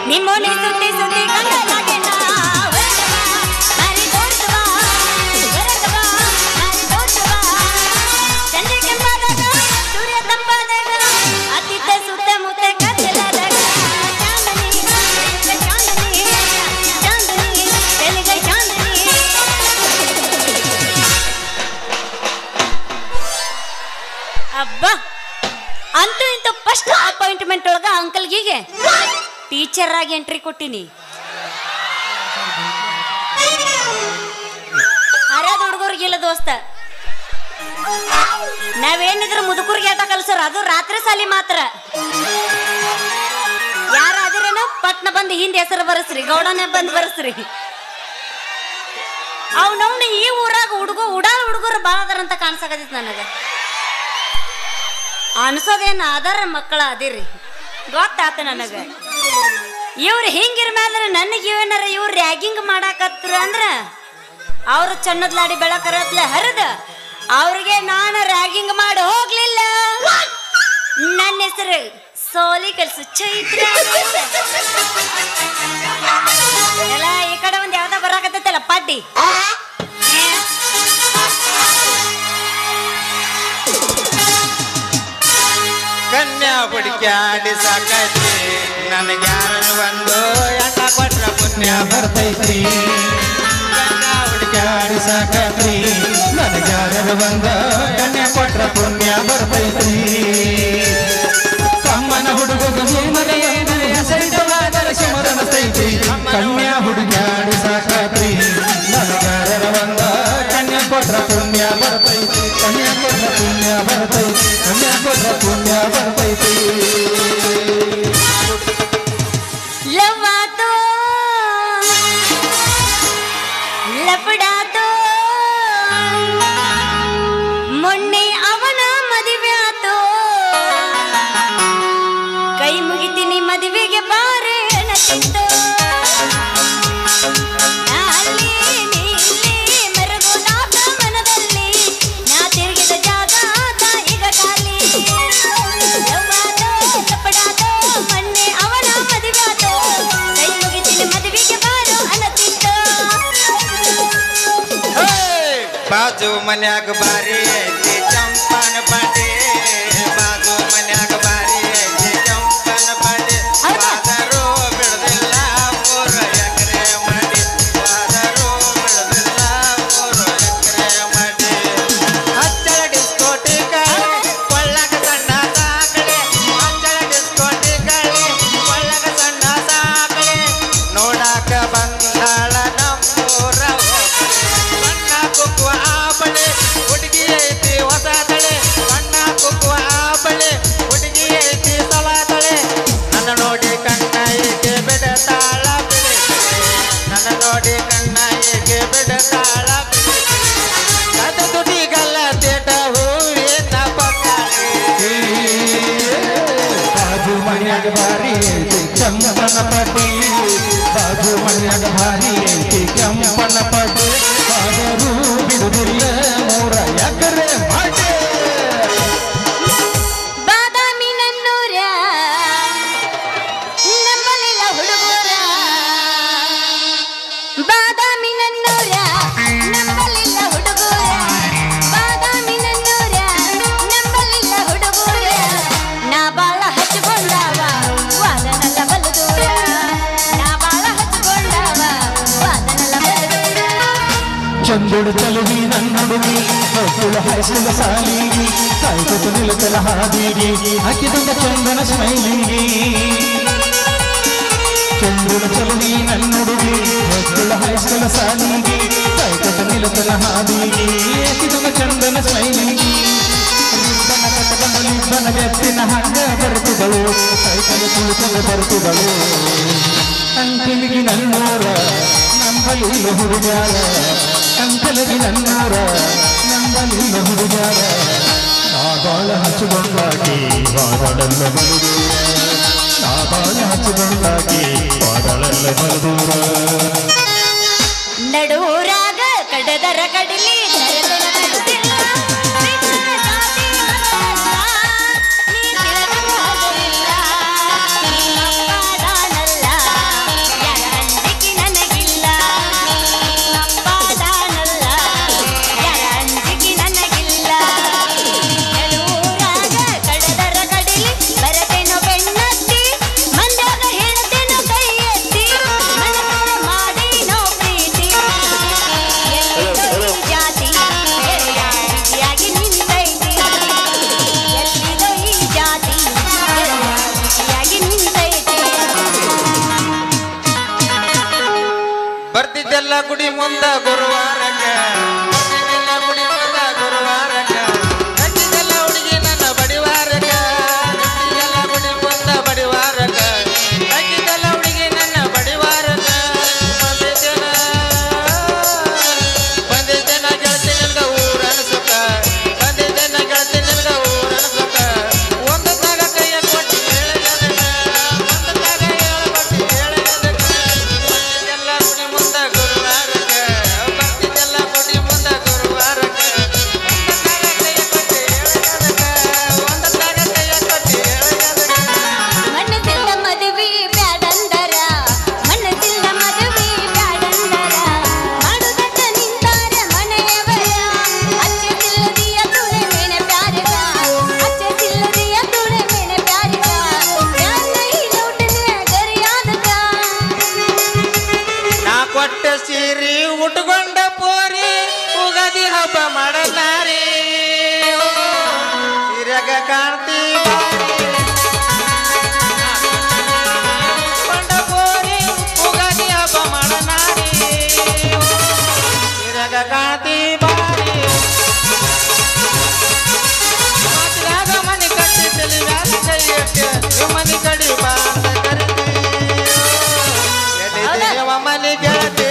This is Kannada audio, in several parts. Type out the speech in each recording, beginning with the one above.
ನಿಮ್ಮನೆ ಸುತ್ತಿ ಸುತ್ತಿ ಗಂಗಲಾಗೆಣ್ಣ ಹೊರಟವ, ಮಾರಿ ತೋರ್ಸುವ, ಹೊರಟವ, ಮಾರಿ ತೋರ್ಸುವ. ಚಂದ್ರ ಕೆಂಪಾದಾಗ, ಸೂರ್ಯ ತಂಪಾದಾಗ, ಅತ್ತಿತ್ತ ಸುತ್ತಮುತ್ತ ಕತ್ತಲಾದಾಗ, ಚಾಂದನಿ, ಬೆಳಗ ಚಾಂದನಿ, ಚಾಂದನಿ, ಬೆಳಗ ಚಾಂದನಿ. ಅಬ್ಬಾ ಅಂತೂ ಇಂತೂ ಫಸ್ಟ್ ಅಪಾಯಿಂಟ್ಮೆಂಟ್ ಒಳಗ ಅಂಕಲ್ಗಿಗೆ ಟೀಚರ್ ಆಗಿ ಎಂಟ್ರಿ ಕೊಟ್ಟಿನಿ ಅರ್ಯಾದ ಹುಡುಗರಿಗಿಲ್ಲ ದೋಸ್ತ ನಾವೇನಿದ್ರು ಮುದುಕರಿಗೆ ಆಟ ಕಲ್ಸೋರು ಅದು ರಾತ್ರಿ ಸಾಲಿ ಮಾತ್ರ ಯಾರಾದ್ರೇನು ಪಟ್ನ ಬಂದು ಹಿಂದೆ ಹೆಸರು ಬರಸ್ರಿ ಗೌಡನೇ ಬಂದು ಬರಸ್ರಿ ಅವನವ್ನ ಈ ಊರಾಗ ಹುಡುಗ ಉಡಾಳ ಹುಡುಗರು ಭಾಳ ಅದಾರಂತ ಕಾಣಿಸಾಕತ್ತೈತಿ ನನಗೆ ಅನ್ಸೋದೇನು ಅದರ ಮಕ್ಕಳ ಅದಿರಿ ಗೊತ್ತಾತ ನನಗೆ ಇವ್ರು ಹಿಂಗಿರ್ಮೇಲೆ ನನಗೆ ಏನಾರ ಇವ್ರು ರ್ಯಾಗಿಂಗ್ ಮಾಡಾಕತ್ರ ಅಂದ್ರ ಅವ್ರು ಚನ್ನದ ಲಾಡಿ ಬೆಳಕರತ್ಲೆ ಹರಿದ ಅವ್ರಿಗೆ ನಾನು ರ್ಯಾಗಿಂಗ್ ಮಾಡಿ ಹೋಗ್ಲಿಲ್ಲ ನನ್ನ ಹೆಸರು ಸೋಲಿ ಕಲ್ಸು ಚೈತ್ರ ಎಲ್ಲ ಈ ಕಡೆ ಒಂದ್ ಯಾವ್ದೋ ಬರಾಕತ್ತೈತಲ್ಲ ಪಾಟಿ ಕನ್ಯಾ ಹುಡುಕ್ಯಾಡಿ ಸಾಕೈತಿ ನನಗ್ಯಾರನ್ನು ಒಂದು ಎಣ್ಣ ಕೊಟ್ರ ಪುಣ್ಯ ಬರ್ತೈತ್ರಿ ಕನ್ಯಾ ಹುಡುಕ್ಯಾಡಿ ಸಾಕತ್ರಿ ನನಗ್ಯಾರರು ಬಂದ ಕನ್ಯಾ ಕೊಟ್ರ ಪುಣ್ಯ ಬರ್ತೈತ್ರಿ ಕಮ್ಮನ ಹುಡುಗ ಮನೆ ಹೆಸರಿಟ್ಟವಾದರ ಶಮರನಸ್ತೈತಿ ಕನ್ಯಾ ಹುಡುಕ್ಯಾಡಿ ಸಾಕತ್ರಿ ನನಗ್ಯಾರರ ಬಂದ ಕನ್ಯಾ ಕೊಟ್ರ ಪುಣ್ಯ ಬರ್ತೈತಿ ಕನ್ಯಾ ಕೊಟ್ರ ಪುಣ್ಯ ಬರ್ತೈತಿ ಕನ್ಯಾ ಕೊಟ್ರ ಪುಣ್ಯ ಬರ್ತೈತಿ ಲವ್ವಾತೋ ಲಪಡಾತೋ ಮೊನ್ನೆ ಅವನ ಮದುವೆ ಆತೋ ಕೈ ಮುಗಿತೀನಿ ಮದುವೆಗೆ ಬಾರೆ ಅನ್ನತಿತ್ತು ಅಲ್ಲಿ ನೀಲಿ ಮೆರಗೋದಾತ ಮನದಲ್ಲಿ ನಾ ತಿರುಗಿದ ಜಾಗ ಆತ ಈಗ ಖಾಲಿ ಲವ್ವಾತೋ ಲಪಡಾತೋ ಮೊನ್ನೆ ಅವನ ಮದುವೆ ಆತೋ ಕೈ ಮುಗಿತೀನಿ ಮದುವೆಗೆ ಬಾರೋ ಅನ್ನತಿತ್ತು ಬಾಜು ಮನ್ಯಾಗ ಬಾರಿ ಐತಿ ಚಂಪನ ಪಾಟಿ ಬಾಜು ಮನ್ಯಾಗ ಬಾರಿ ಐತಿ ಚಂಪನ ಪಾಟಿ ಹೌದಾ? ಆದರೂ ಬಿಡದಿಲ್ಲ ಮೂರು ಎಕರೆ ಮಾಡಿ ಆದರೂ ಬಿಡದಿಲ್ಲ ಮೂರು ಎಕರೆ ಮಾಡಿ ಹಚ್ಚಳ ಡಿಸ್ಕೋಟಿ ಕಳೆ ಕೊಳ್ಳಗ ಸಣ್ಣ ಸಾಕಳೆ ಹಚ್ಚಳ ಡಿಸ್ಕೋಟಿ ಕಳೆ ಕೊಳ್ಳಗ ಸಣ್ಣ ಸಾಕಳೆ ನೋಡಾಕ ಬಂದಾಳ ನಮ್ಮೂರ ಬಣ್ಣ ಕುಕ್ಕುವ ಆಬಳೆ ಹುಡುಗಿ ಐತಿ ಹೊಸ ತಳೆ ಬಣ್ಣ ಕುಕ್ಕುವ ಆಬಳೆ ಹುಡುಗಿ ಐತಿ ಸಲ ತಳೆ ನನ್ನ ನೋಡಿ ಕಣ್ಣ ಏಕೆ ಬಿಡತಾಳ ಬಿಳಿ ನನ್ನ ನೋಡಿ ಕಣ್ಣ ಏಕೆ ಬಿಡತಾಳ ಬಿಳಿ ಕದ ತುಟಿಗಲ್ಲ ತೇಟ ಹೂವಿನ ಪಕ್ಕಾಳಿ ಬಾಜು ಮನ್ಯಾಗ ಭಾರಿ ಐತಿ ಕೆಂಪನ ಪಟ್ಟಿ ಬಾಜು ಮನ್ಯಾಗ ಭಾರಿ ಐತಿ ಕೆಂಪನ ಪಟ್ಟಿ ಆದರೂ ಬಿಡುದಿಲ್ಲ ಮೂರ ಎಕರೆ ಮಾಡಿ ಬಾದಾಮಿ ನನ್ನೂರ ನಂಬಲಿಲ್ಲ ಹುಡುಗರ ಬಾದಾಮಿ ನನ್ನೂರ ನಂಬಲಿಲ್ಲ ಹುಡುಗರ ಬಾದಾಮಿ ನನ್ನೂರ ನಂಬಲಿಲ್ಲ ಹುಡುಗರ ನಾ ಬಾಳ ಹಚ್ಚಿಕೊಂಡವ ವಾದನಲ್ಲ ಬಲು ದೂರ ನಾ ಬಾಳ ಹಚ್ಚಿಕೊಂಡವ ವಾದನಲ್ಲ ಬಲು ದೂರ ಚಂದುಡು ಚಲುವಿ ನನ್ನುಡುಗಿ ಹೊಕ್ಕುಳ ಹರಿಸಿದ ಸಾಲಿಗಿ ಕಾಯ್ಕೊತ ನಿಲುಕಲ ಹಾದಿಗಿ ಹಾಕಿದಂಗ ಚಂದನ ಸ್ಮೈಲಿಗಿ ಚಂದುಡು ಚಲುವಿ ನನ್ನುಡುಗಿ ಹೊಕ್ಕುಳ ಹರಿಸಿದ ಸಾಲಿಗಿ ಕಾಯ್ಕೊತ ನಿಲುಕಲ ಹಾದಿಗಿ ಹಾಕಿದಂಗ ಚಂದನ ಸ್ಮೈಲಿಗಿ ರಿಬ್ಬನ ಕಟ್ಟದ ಲಿಬ್ಬನ ಬೆತ್ತಿನ ಹಂಗ ಬರುತ್ತಿದಳು ಸೈಕಲ್ ತುಳುಕದ ಬರುತ್ತಿದಳು ಅಂಕಲಿಗೆ ನನ್ನೂರ ನಂಬಲಿಲ್ಲ ಹುಡುಗಾರ ಅಂಕಲಿಗೆ ನನ್ನೂರ ನಂಬಲಿಲ್ಲ ಹುಡುಗಾರ ನಾಗಾಳ ಹಚ್ಚಿಕೊಂಡಾಗಿ ಬಾದಳೆಲ್ಲ ಬಲದೂರ ನಾಗಾಳ ಹಚ್ಚಿಕೊಂಡಾಗಿ ಬಾದಳೆಲ್ಲ ಬಲದೂರ ನಡೂರಾಗ ಕಡದರ ಕಡಲಿ ಧರದರ ಕಡದಿಲ್ಲ. ಬಿಟ್ಟರ ಜಾತಿ ಮತಲ್ಲ, ನೀ ತಿಳಿದಂಗಾಗಲಿಲ್ಲ. ನಿಮ್ಮಪ್ಪ ನಾನಲ್ಲ. ಉಟ್ಕೊಂಡ ಪೋರಿ ಉಗಾದಿ ಹಬ್ಬ ಮಾಡಲಾರಿ ಸೀರೆಗ ಕಾಣ್ತಿ ಉಟ್ಕೊಂಡ ಪೋರಿ ಉಗಾದಿ ಹಬ್ಬ ಮಾಡಲಾರಿ ಸೀರೆಗ ಕಾಣ್ತಿ ಬಾರಿ ಮಾತಿನಾಗ ಮನೆ ಕಟ್ಟಿ ತಲೆಮ್ಯಾಲ ಕೈ ಇಟ್ಟು ಮನೆ ಕಡಿ ಬಾ ಅಂತ ಕರಿತಿ ಎದೆದೇವ ಮನೆ ಗೆಳತಿ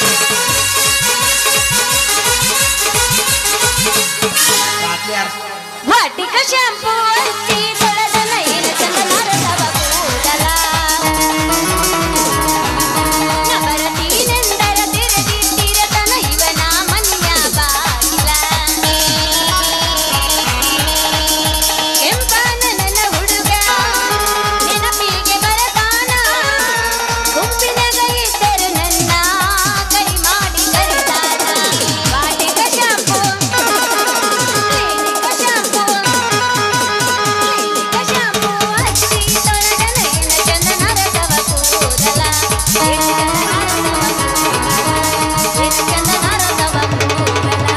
ವಾಟಿಕ ಶಾಂಪೂ ಹಚ್ಚಿ ತೊಳೆದ ನೈನ ಚಂದನರ ತವ ಕೂದಲ ನವರತೀನೆಂದರ ತಿರದಿಟ್ಟಿರತನ ಇವನ ಮನೆಯ ಬಾಗಿಲ ಕೆಂಪನ ನನ್ನ ಹುಡುಗ ನೆನಪಿಗೆ ಬರತಾನ ಗುಂಪಿನಾಗ ಇದ್ದರು ನನ್ನ ಕೈ ಮಾಡಿ ಕರೆದಾನ Vatika shampoo clinic shampoo clinic shampoo ಹಚ್ಚಿ ತೊಳೆದ ನಯನ ಚಂದನರ ತವ ಕೂದಲ ಚಂದನರ ತವ ಕೂದಲ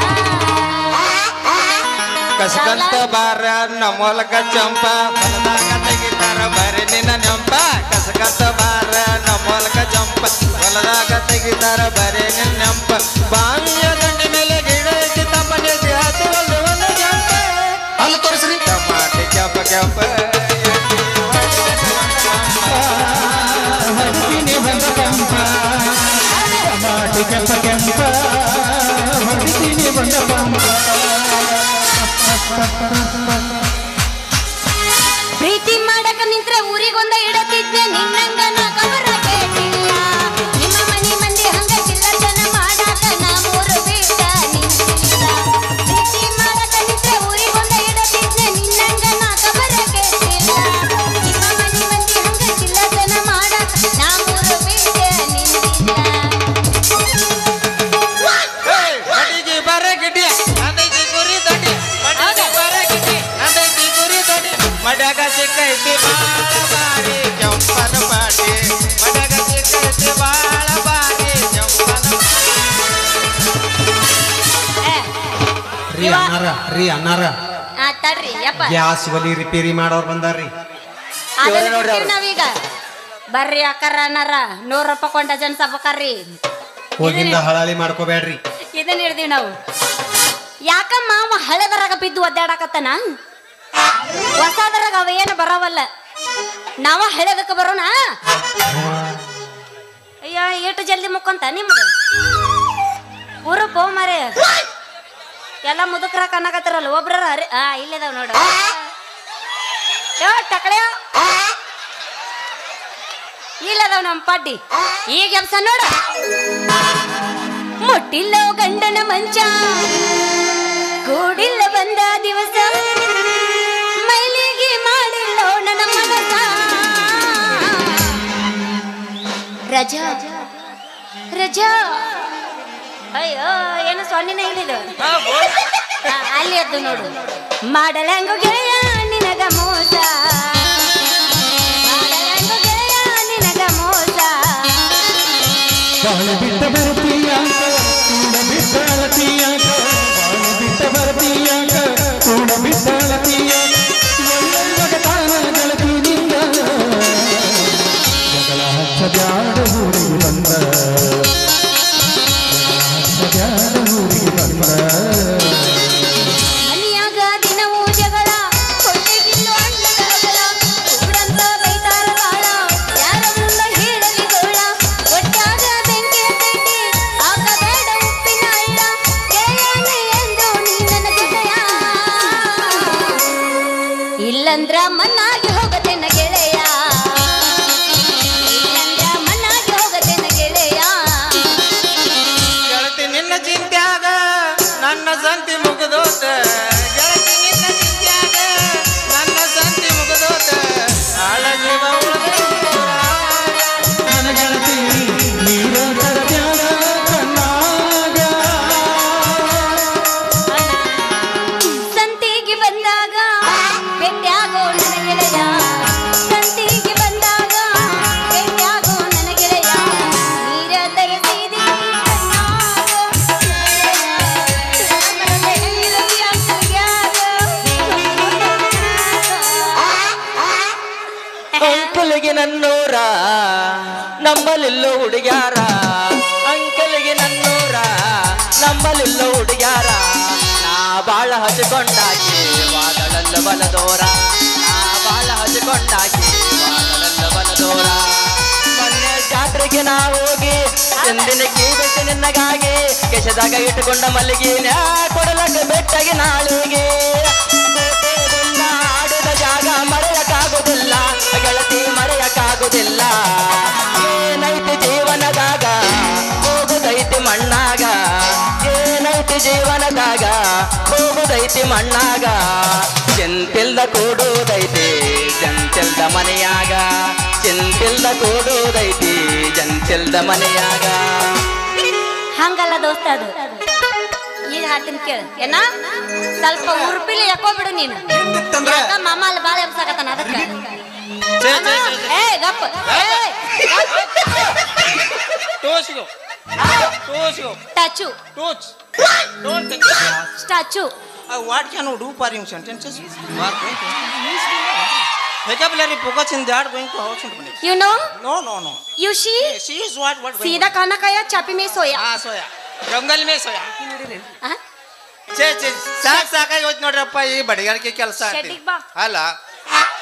ಕಸಕಂತ ಬಾರ ನಮ್ಮೊಲಕ ಚಂಪ ಹೊಲದಾಗ ತೆಗಿತಾರ ಬರೀ ನಿನ್ನ ನೆಂಪ ಕಸಕಂತ ಬಾರ ನಮ್ಮೊಲಕ ಚಂಪ ಹೊಲದಾಗ ತೆಗಿತಾರ ಬರೀ ನಿನ್ನ ನೆಂಪ ಬಾವಿಯ ದಂಡಿ ಮೇಲೆ ಗಿಡ ಐತಿ ತಪ್ಪನೆ ಹತ್ತು ಒಂದು ಒಂದು ಜಂಪ ಅಲ್ಲಿ ತೋರಿಸ್ರಿ ಟಮಾಟೆ ಕೆಂಪ ಕೆಂಪ ಹರಿತೀನಿ ಬಂದ ಕೆಂಪ ಟಮಾಟಿ ಕೆಂಪ ಕೆಂಪ ಹರಿತೀನಿ ಬಂದ ಪಂಪ ಪ್ರೀತಿ ಮಾಡಕ ನಿಂತ್ರ ಊರಿಗೊಂದ ಇಡತಿದ್ದೆ ನಿನ್ನಂಗ ನಾ ಕವರ ಕೇಳಿಲ್ಲ ನಿಮ್ಮ ಮನಿ ಮಂದಿ ಹಂಗ ಚಿಲ್ಲತನ ಮಾಡಾಕ ನಾ ಮೂರು ಬಿಟ್ಟ ನಿಂತಿಲ್ಲ ಪ್ರೀತಿ ಮಾಡಕ ನಿಂತ್ರ ಊರಿಗೊಂದ ಇಡತಿದ್ದೆ ನಿನ್ನಂಗ ನಾ ಕವರ ಕೇಳಿಲ್ಲ ನಿಮ್ಮ ಮನಿ ಮಂದಿ ಹಂಗ ಚಿಲ್ಲತನ ಮಾಡಾಕ ನಾ ಮೂರು ಬಿಟ್ಟ ನಿಂತಿಲ್ಲ ಮಡಿಗೆ ಬರ ಗಿಡಿ ನಂದೈತಿ ಗುರಿ ದೊಡ್ಡಿ ಮಡಿಗೆ ಬರ ಗಿಡಿ ನಂದೈತಿ ಗುರಿ ದೊಡ್ಡಿ ಮಡ್ಯಾಗ ಸಿಕ್ಕೈತಿ ಬಾಳ ಬಾರಿ ಕೆಂಪನ ಪಾಟಿ ಮಡ್ಯಾಗ ಸಿಕ್ಕೈತಿ ಬಾಳ ಬಾರಿ ಕೆಂಪನ ಏ, ರೀ ಅನ್ನಾರ ರೀ ಅನ್ನಾರ ಆ, ತಡ್ರಿ ಯಪ್ಪ ಗ್ಯಾಸ್ ಒಲಿ ರಿಪೇರಿ ಮಾಡೋರ್ ಬಂದಾರ್ರಿ ಅದನ್ನ ಬಿಟ್ಟಿವ್ ನಾವೀಗ ಬರ್ರಿ ಅಕ್ಕಾರ ಅನ್ನಾರ ನೂರು ರೂಪಾಯಿ ಕೊಂಡ ಜನ ಸಬಕರ್ರಿ ಹೋಗಿಂದ ಹಳಾಳಿ ಮಾಡ್ಕೋಬೇಡ್ರಿ ಇದನ್ನ ಹಿಡ್ದೀವಿ ನಾವು ಯಾಕ ಮಾವ ಹಳೆದರಾಗ ಬಿದ್ದು ಒದ್ದಾಡಕತ್ತನ ಹೊಸದರಾಗ ಅವ ಏನು ಬರವಲ್ಲ ನಾವ ಹಳೆದಕ್ಕೆ ಬರೋಣ ಅಯ್ಯ ಎಷ್ಟು ಜಲ್ದಿ ಮುಕ್ಕಂತ ನಿಮ್ದು ಊರ ಪೋ ಮಾರೆ ಎಲ್ಲ ಮುದುಕ್ರ ಕಣ್ಣಕತ್ತಿರಲ್ಲ ಒಬ್ರ ಹರಿ ಆ ಇಲ್ಲಿದಾವ್ ನೋಡು ಯೋ ಟಕಳ್ಯ ಇಲ್ಲದಾವ್ ನಮ್ಮ ಪಡ್ಡಿ ಈಗ ಎಬ್ಸ ನೋಡು ಮುಟ್ಟಿಲ್ಲೋ ಗಂಡನ ಮಂಚ ಕೂಡಿಲ್ಲ ಬಂದ ದಿವಸ ಮೈಲಿಗೆ ಮಾಡಿಲ್ಲೋ ನನ್ನ ಮನಸ ರಜಾ ರಜಾ ಅಯ್ಯೋ ಏನು ಸೊನ್ನಿನ ಇಲ್ಲಿದು ಆ, ಅಲ್ಲಿ ಎದ್ದು ನೋಡು ಮಾಡಲಂಗು ಗೆಳೆಯ ನಿನಗ ಮೋಸ ಮಾಡಲಂಗು ಗೆಳೆಯ ನಿನಗ ಮೋಸ ಬಾಳು ಬಿಟ್ಟ ಬರ್ತೀಯಾಕ ಕೂಡ ಬಿಟ್ಟ ಅಳತೀಯಾಕ ಬಾಳು ಬಿಟ್ಟ ಬರ್ತೀಯಾಕ ಕೂಡ ಬಿಟ್ಟ ಅಳತೀಯಾಕ ತಾನ ಗೆಳತಿನಿಂದ ಜಗಳ ಹಚ್ಚಬ್ಯಾಡ ಊರಿಗೆ ಬಂದ ಜಗಳ ಹಚ್ಚಬ್ಯಾಡ ಊರಿಗೆ ಬಂದ ಮನಿಯಾಗ ದಿನವೂ ಜಗಳ ಕೊಟ್ಟಿಗಿಲ್ಲು ಅಣ್ಣಗಳ ಉಗ್ರಂತ ಬೈತಾರ ಬಾಳ ಯಾರ ಮುಂದ ಹೇಳಲಿ ಗೋಳ ಒಟ್ಟಾಗ ಬೆಂಕಿ ಹತ್ತೈತಿ ಆಗಬೇಡ ಉಪ್ಪಿನ ಹಳ್ಳ ಗೆಳೆಯನೇ ಎಂದು ನೀ ನನ್ನ ಜೊತೆಯ ಇಲ್ಲಂದ್ರ ಮನ್ನಾಗಿ ಹೋಗತೇನ ಗೆಳೆಯ ಇಲ್ಲಂದ್ರ ಮನ್ನ ನನ್ನೂರ ನಮ್ಮಲಿಲ್ಲೋ ಹುಡುಗ್ಯಾರ ಅಂಕಲ್ಗೆ ನನ್ನೂರ ನಮ್ಮಲಿಲ್ಲೋ ಹುಡುಗ್ಯಾರ ನಾ ಬಾಳ ಹಚ್ಕೊಂಡಾಕಿ ವಾದಳಲ್ಲ ಬಲದೋರ ನಾ ಬಾಳ ಹಚ್ಕೊಂಡಾಕಿ ವಾದಳಲ್ಲ ಬಲದೋರ ಮೊನ್ನೆ ಜಾತ್ರೆಗೆ ನಾ ಹೋಗಿ ಎಂದಿನ ಕೀಬೇಕು ನಿನ್ನಗಾಗಿ ಕೆಶದಾಗ ಇಟ್ಟುಕೊಂಡ ಮಲ್ಲಿಗೆ ನ್ಯಾ ಕೊಡಲಕ್ಕ ಬೆಟ್ಟಗೆ ನಾಳೆಗೆ ಕೋಟೆಗುಲ್ಲ ಆಡಿದ ಜಾಗ ಮರೆಯಕ್ಕಾಗುದಿಲ್ಲ ಗೆಳತಿ ಮರೆಯಕ್ಕಾಗುದಿಲ್ಲ ಏನೈತಿ ಜೀವನದಾಗ ಹೋಗುದೈತಿ ಮಣ್ಣಾಗ ಏನೈತಿ ಜೀವನದಾಗ ಹೋಗುದೈತಿ ಮಣ್ಣಾಗ ಚಿಂತಿಲ್ದ ಕೂಡುದೈತಿ ಜಂತಿಲ್ದ ಮನೆಯಾಗ ಚಿಂತಿಲ್ದ ಕೂಡುದೈತಿ ಜಂತಿಲ್ದ ಮನೆಯಾಗ ಹಂಗಲ್ಲ ದೋಸ್ತ ಅದು ಈಗ ಹಾಡ್ತೀನಿ ಕೇಳು ಏನ ಸ್ವಲ್ಪ ಉರ್ಪಿಲಿ ಯಾಕೋ ಬಿಡು ನೀನು ಯಾಕ ಮಾಮ ಅಲ್ಲಿ ಬಾಳ ಎಬ್ಸಾಕತ್ತಾನ ಅದಕ್ಕ ಏ ಗಪ್ಪ ಏ ಟೋಸ್ಗೋ ಟೋಸ್ಗೋ statue touch don't statue Uh, what can you do for him sentences? What going to? Vocabulary focus in that going to house and you know No, no, no. You she She is what what going ಸೀದಾ ಖಾನಾ ಕಾಯ ಚಾಪಿ ಮೇ ಸೋಯಾ Ah, soya. ಜಂಗಲ್ ಮೇ ಸೋಯಾ ಆ? ಛೇ ಛೇ ಸಾಕ್ ಸಾಕಾಗಿ ಹೋಯ್ತು ನೋಡ್ರಪ್ಪ ಈ ಬಡಿಗಾರಿಕೆ ಕೆಲಸ ಶೆಡ್ಡಿಗ್ ಬಾ. ಅಲ್ಲ